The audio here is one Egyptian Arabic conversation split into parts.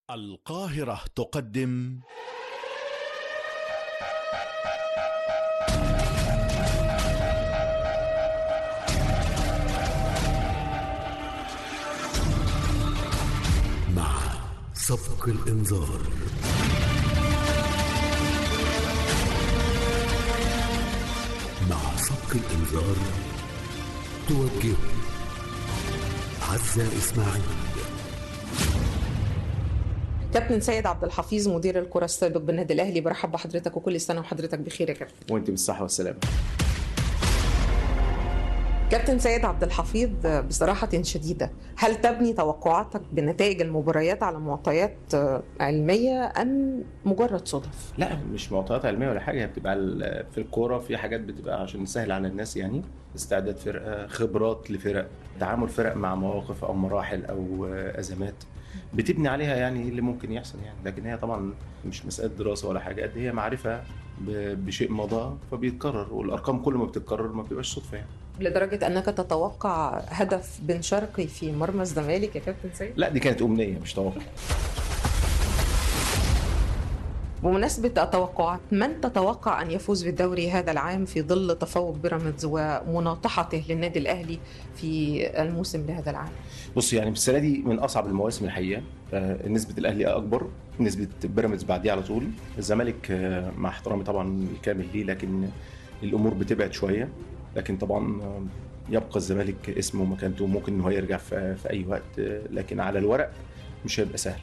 القاهرة تقدم مع سبق الإنذار مع سبق الإنذار توجه عزة إسماعيل كابتن سيد عبد الحفيظ مدير الكرة السابق بالنادي الأهلي برحب بحضرتك وكل سنة وحضرتك بخير يا كابتن وانت بالصحة والسلامة كابتن سيد عبد الحفيظ بصراحة شديدة هل تبني توقعاتك بنتائج المباريات على معطيات علمية أم مجرد صدف؟ لا مش معطيات علمية ولا حاجة هي بتبقى ال- في الكورة في حاجات بتبقى عشان نسهل على الناس يعني استعداد فرقة خبرات لفرق تعامل فرق مع مواقف أو مراحل أو أزمات بتبني عليها يعني ايه اللي ممكن يحصل يعني لكن هي طبعا مش مسألة دراسة ولا حاجة قد هي معرفة ب- بشيء مضى فبيتكرر والأرقام كل ما بتتكرر ما بتبقاش صدفة يعني لدرجة أنك تتوقع هدف بن شرقي في مرمى الزمالك يا كابتن سيد؟ لا دي كانت أمنية مش توقع بمناسبة التوقعات من تتوقع أن يفوز بالدوري هذا العام في ظل تفوق بيراميدز ومناطحته للنادي الأهلي في الموسم لهذا العام؟ بص يعني السنه دي من اصعب المواسم الحقيقه آه، نسبه الاهلي اكبر نسبه بيراميدز بعديه على طول الزمالك آه، مع احترامي طبعا الكامل ليه لكن الامور بتبعد شويه لكن طبعا آه، يبقى الزمالك اسمه ومكانته ممكن ان هو يرجع في, في اي وقت آه، لكن على الورق مش هيبقى سهل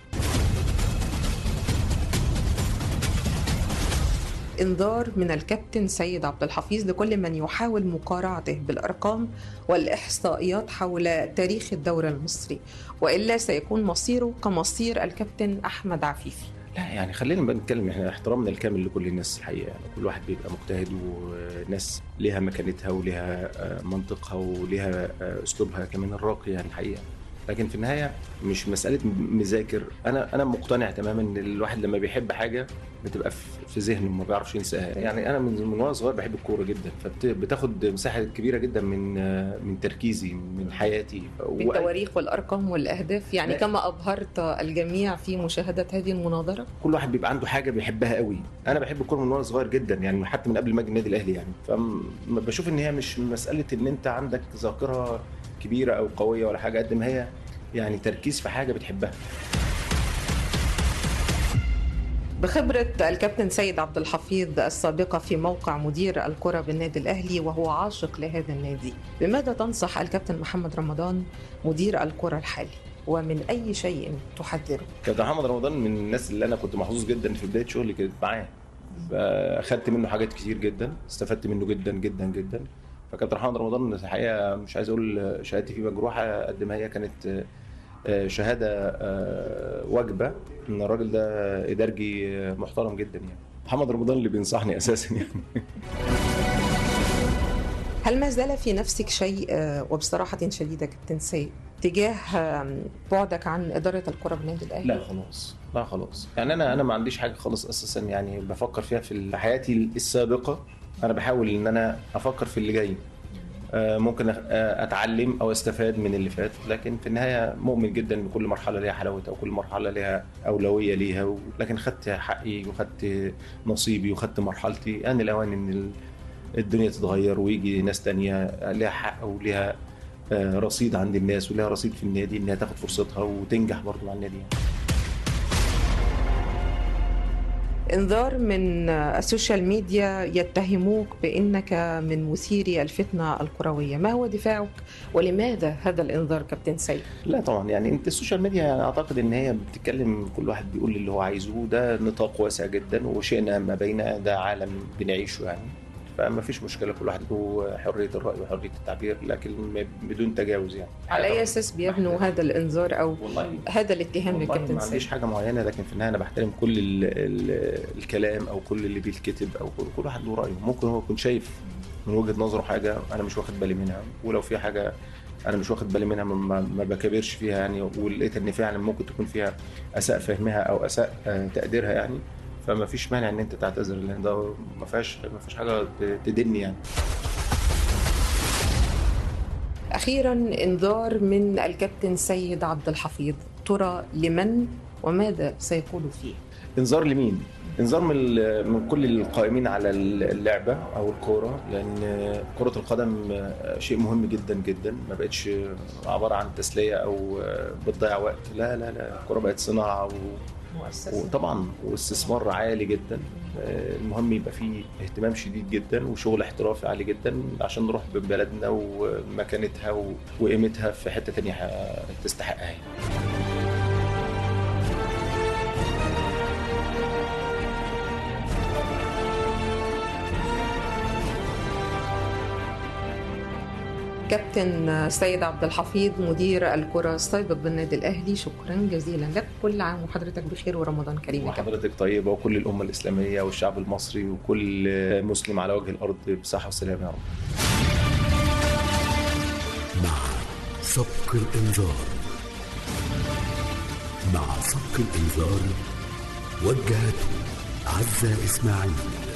انذار من الكابتن سيد عبد الحفيظ لكل من يحاول مقارعته بالارقام والاحصائيات حول تاريخ الدوري المصري والا سيكون مصيره كمصير الكابتن احمد عفيفي لا يعني خلينا بقى نتكلم احنا احترامنا الكامل لكل الناس الحقيقه يعني كل واحد بيبقى مجتهد وناس ليها مكانتها وليها آه، منطقها وليها آه، اسلوبها كمان الراقي يعني الحقيقه لكن في النهايه مش مساله مذاكر انا انا مقتنع تماما ان الواحد لما بيحب حاجه بتبقى في في ذهنه ما بيعرفش ينساها يعني انا من من وانا صغير بحب الكوره جدا فبتاخد مساحه كبيره جدا من آه، من تركيزي من حياتي بالتواريخ والارقام والاهداف يعني لا. كما ابهرت الجميع في مشاهده هذه المناظره كل واحد بيبقى عنده حاجه بيحبها قوي انا بحب الكوره من وانا صغير جدا يعني حتى من قبل ما اجي النادي الاهلي يعني فبشوف ان هي مش مساله ان انت عندك ذاكره كبيره او قويه ولا حاجه قد ما هي يعني تركيز في حاجه بتحبها بخبرة الكابتن سيد عبد الحفيظ السابقة في موقع مدير الكرة بالنادي الأهلي وهو عاشق لهذا النادي بماذا تنصح الكابتن محمد رمضان مدير الكرة الحالي ومن أي شيء تحذره كابتن محمد رمضان من الناس اللي انا كنت محظوظ جدا في بدايه شغلي كانت معاه فاخدت منه حاجات كتير جدا استفدت منه جدا جدا جدا فكابتن محمد رمضان الحقيقه مش عايز اقول شهادتي فيه مجروحه قد ما هي كانت آه، شهاده آه، واجبه ان الراجل ده ادارجي آه، محترم جدا يعني محمد رمضان اللي بينصحني اساسا يعني هل ما زال في نفسك شيء آه، وبصراحة شديدة كابتن سيد تجاه آم، بعدك عن إدارة الكرة بالنادي الأهلي؟ لا خلاص لا خلاص يعني انا انا ما عنديش حاجه خالص اساسا يعني بفكر فيها في حياتي السابقه انا بحاول ان انا افكر في اللي جاي آه، ممكن أخ- آه، اتعلم او استفاد من اللي فات لكن في النهايه مؤمن جدا ان كل مرحله ليها حلاوتها وكل مرحله ليها اولويه ليها و- لكن خدت حقي وخدت نصيبي وخدت مرحلتي ان الاوان ان ال- الدنيا تتغير ويجي ناس تانية ليها حق وليها آه، رصيد عند الناس وليها رصيد في النادي انها تاخد فرصتها وتنجح برضه مع النادي يعني. انذار من السوشيال ميديا يتهموك بانك من مثيري الفتنه الكرويه، ما هو دفاعك ولماذا هذا الانذار كابتن سيد؟ لا طبعا يعني انت السوشيال ميديا يعني اعتقد ان هي بتتكلم كل واحد بيقول اللي هو عايزه ده نطاق واسع جدا وشئنا ما بين ده عالم بنعيشه يعني فما فيش مشكله كل واحد له حريه الراي وحريه التعبير لكن م- بدون تجاوز يعني على اي اساس بيبنوا هذا الانذار او والله هذا الاتهام والله لكابتن ما سيد؟ عنديش حاجه معينه لكن في النهايه انا بحترم كل ال ال الكلام او كل اللي بيتكتب او كل, كل واحد له رايه ممكن هو يكون شايف من وجهه نظره حاجه انا مش واخد بالي منها ولو في حاجه انا مش واخد بالي منها ما, ما- ما بكابرش فيها يعني ولقيت ان فعلا ممكن تكون فيها اساء فهمها او اساء آه، تقديرها يعني فما فيش مانع ان انت تعتذر لان ده ما فيهاش ما فيش حاجه ت- تدني يعني اخيرا انذار من الكابتن سيد عبد الحفيظ ترى لمن وماذا سيقول فيه انذار لمين؟ انذار من ال- من كل القائمين على اللعبه او الكوره لان كره القدم شيء مهم جدا جدا ما بقتش عباره عن تسليه او بتضيع وقت لا لا لا الكوره بقت صناعه و... وطبعا واستثمار عالي جدا آه، المهم يبقى فيه اهتمام شديد جدا وشغل احترافي عالي جدا عشان نروح ببلدنا ومكانتها و- وقيمتها في حته تانية ح- تستحقها يعني. كابتن سيد عبد الحفيظ مدير الكرة السابق بالنادي الأهلي شكرا جزيلا لك كل عام وحضرتك بخير ورمضان كريم يا كابتن وحضرتك طيبه وكل الامه الاسلاميه والشعب المصري وكل مسلم على وجه الارض بصحه وسلامه يا رب مع سبق الإنذار مع سبق الإنذار وجهت عزة إسماعيل